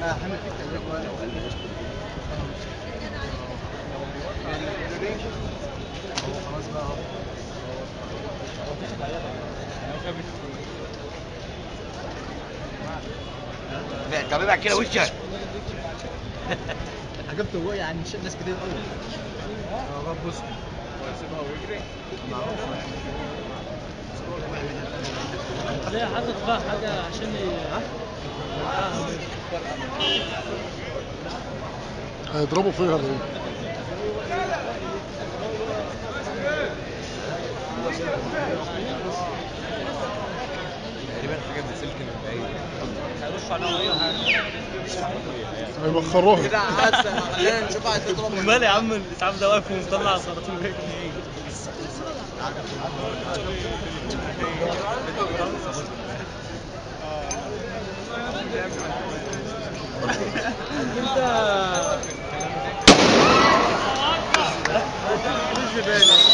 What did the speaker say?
طب ابعد كده وشك عجبته هو يعني مش ناس كتير قوي اه بص ليه حاطط بقى حاجة عشان هيضربوا فيها ولا ايه؟ تقريبا حاجه من سلك من بعيد هيرشوا عليهم اي حاجة هيبخروها كده عسل خلينا نشوف عايز تضرب مال يا عم الاسعاف ده واقف ومطلع السرطان هيك انت